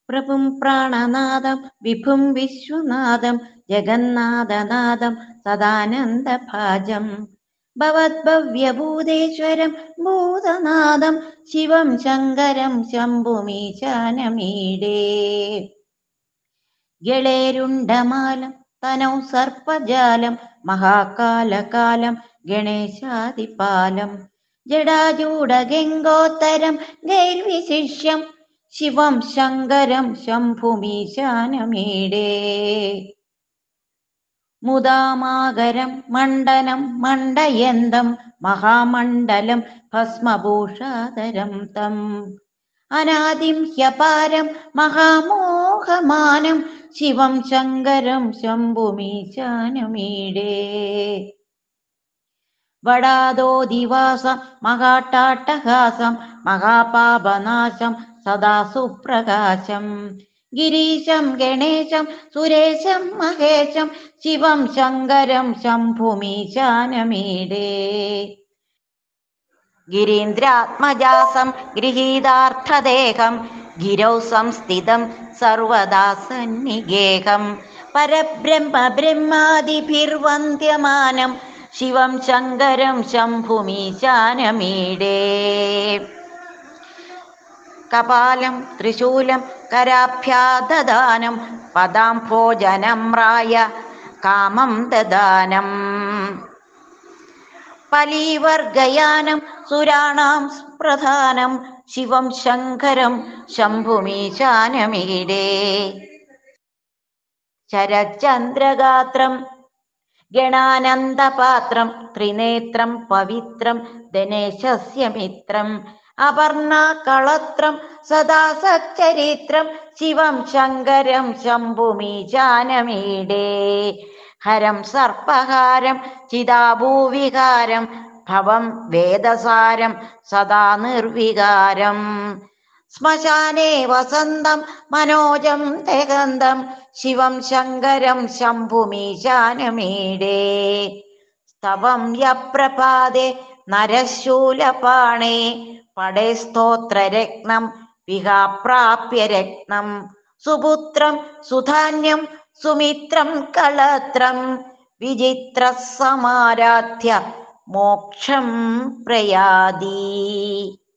പ്രഭും പ്രാണനാദം വിഭും വിശ്വനാഥം ജഗന്നാഥനാഥം സദാനന്ദഭാജം ഭവദ്ഭവ്യഭൂതേശ്വരം ഭൂതനാഥം ശിവം ശങ്കരം ശംഭുമീശാനമീടേ ഗളേരുണ്ടമാലം തനൗ സർപ്പജാലം മഹാകാലകാലം ഗണേശാദിപാലം ജടാജൂടഗംഗോത്തരം ഗൈർവിശിഷ്യം ശിവം ശങ്കരം ശംഭുമീശാനമീടേ മുദാമാകരം മണ്ഡനം മണ്ഡയന്തം മഹാമണ്ഡലം ഭസ്മഭൂഷാധരം തം അനാദിം ഹ്യപാരം മഹാമോഹമാനം ശിവം ശങ്കരം ശംഭുമീശാനമീടേ വടാദോദിവാസം മഹാട്ടാട്ടഹാസം മഹാപാപനാശം സദാ സുപ്രകാശം ഗിരീശം ഗണേശം സുരേശം മഹേശം ശിവം ശങ്കരം ശംഭുമീശാനമീടേ ഗിരീന്ദ്രാത്മജാസം ഗൃഹീതാർത്ഥദേഹം ഗിരൗ സംസ്ഥിതം സർവദാ സന്നിഗേഹം പരബ്രഹ്മ ബ്രഹ്മാദിഭിർവന്ദ്യമാനം ശിവം ശങ്കരം ശംഭുമീശാനമീടേ കപാലം ത്രിശൂലം കരാഭ്യാദദാനം പദാംഭോജനമ്രായ കാമം ദദാനം പലീവർഗയാനം സുരാണാം പ്രധാനം ശിവം ശങ്കരം ശംഭുമീശാനമീടേ ശരചന്ദ്രഗാത്രം ഗണാനന്ദപാത്രം ത്രിനേത്രം പവിത്രം ദിനേശസ്യ മിത്രം അപർണകളത്രം സദാ സച്ചരിത്രം ശിവം ശങ്കരം ശംഭുമീശാനമീടേ ഹരം സർപ്പഹാരം ചിതാഭൂവികാരം ഭവം വേദസാരം സദാ നിർവികാരം ശ്മശാനേ വസന്തം മനോജം തെഗന്തം ശിവം ശങ്കരം ശംഭുമീശാനമീടേ സ്തവം യപ്രപാദേ നരശൂലപാണേ പടേ സ്തോത്രരത്നം വിഹാപ്രാപ്യ രത്നം സുപുത്രം സുധാന്യം സുമിത്രം കളത്രം വിചിത്ര സമാരാധ്യ മോക്ഷം പ്രയാതി